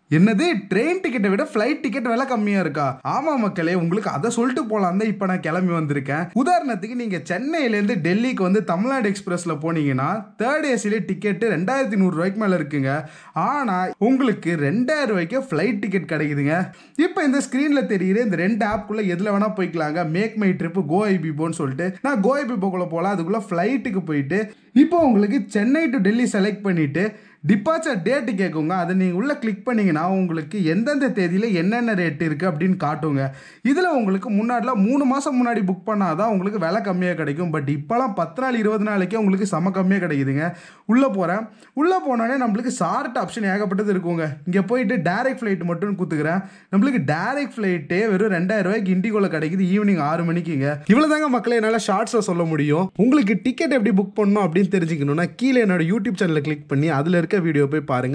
என்னது ட்ரெயின் டிக்கெட்டை விட ஃப்ளைட் டிக்கெட் விலை கம்மியா இருக்கா ஆமா மக்களே உங்களுக்கு அதை சொல்லிட்டு போலாம் தான் இப்போ நான் கிளம்பி வந்திருக்கேன் உதாரணத்துக்கு நீங்க சென்னையிலேருந்து டெல்லிக்கு வந்து தமிழ்நாடு எக்ஸ்பிரஸ்ல போனீங்கன்னா தேர்ட் ஏசிலே டிக்கெட் ரெண்டாயிரத்தி நூறு ரூபாய்க்கு மேல இருக்குங்க ஆனா உங்களுக்கு ரெண்டாயிரம் ரூபாய்க்கு ஃப்ளைட் டிக்கெட் கிடைக்குதுங்க இப்போ இந்த ஸ்க்ரீன்ல தெரியுற இந்த ரெண்டு ஆப்குள்ள எதுல வேணா போய்க்கலாங்க மேக் மை ட்ரிப் கோ ஐபிபோன்னு சொல்லிட்டு நான் கோ ஐபிபோக்குள்ள போகலாம் அதுக்குள்ள ஃப்ளைட்டுக்கு போயிட்டு இப்போ உங்களுக்கு சென்னை டு டெல்லி செலக்ட் பண்ணிட்டு டிபார்ச்சர் டேட்டு கேட்குங்க அதை நீங்கள் உள்ளே கிளிக் பண்ணிங்கன்னா உங்களுக்கு எந்தெந்த தேதியில் என்னென்ன ரேட் இருக்குது அப்படின்னு காட்டுங்க இதில் உங்களுக்கு முன்னாடிலாம் மூணு மாதம் முன்னாடி புக் பண்ணால் தான் உங்களுக்கு விலை கம்மியாக கிடைக்கும் பட் இப்போலாம் பத்து நாள் இருபது நாளைக்கே உங்களுக்கு செம கம்மியாக கிடைக்குதுங்க உள்ளே போகிறேன் உள்ளே போனோடனே நம்மளுக்கு சார்ட் ஆப்ஷன் ஏகப்பட்டது இருக்குங்க இங்கே போயிட்டு டேரெக்ட் ஃப்ளைட் மட்டும் கூத்துக்கிறேன் நம்மளுக்கு டேரெக்ட் ஃப்ளைட்டே வெறும் ரெண்டாயிரம் ரூபாய்க்கு இண்டிகோவில் கிடைக்குது ஈவினிங் ஆறு மணிக்குங்க இவ்வளோ தாங்க மக்களை என்னால் ஷார்ட்ஸில் சொல்ல முடியும் உங்களுக்கு டிக்கெட் எப்படி புக் பண்ணணும் அப்படின்னு தெரிஞ்சுக்கணும்னா கீழே என்னோட யூடியூப் சேனலை கிளிக் பண்ணி அதில் இருக்க வீடியோ போய் பாருங்க